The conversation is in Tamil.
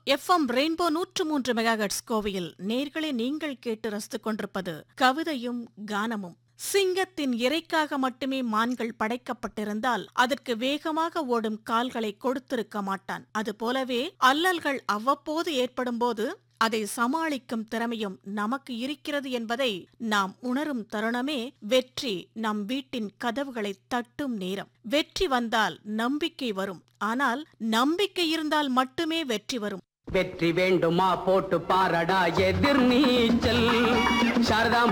எஃப்எம் ரெயின்போ நூற்று மூன்று மெகாஹெட்ஸ் கோவையில் நேர்களே நீங்கள் கேட்டு ரசித்துக் கொண்டிருப்பது கவிதையும் கானமும் சிங்கத்தின் இறைக்காக மட்டுமே மான்கள் படைக்கப்பட்டிருந்தால் அதற்கு வேகமாக ஓடும் கால்களை கொடுத்திருக்க மாட்டான் அதுபோலவே அல்லல்கள் அவ்வப்போது ஏற்படும்போது அதை சமாளிக்கும் திறமையும் நமக்கு இருக்கிறது என்பதை நாம் உணரும் தருணமே வெற்றி நம் வீட்டின் கதவுகளை தட்டும் நேரம் வெற்றி வந்தால் நம்பிக்கை வரும் ஆனால் நம்பிக்கை இருந்தால் மட்டுமே வெற்றி வரும் வெற்றி வேண்டுமா போட்டு பாரடா எதிர் நீச்சல் சாரதா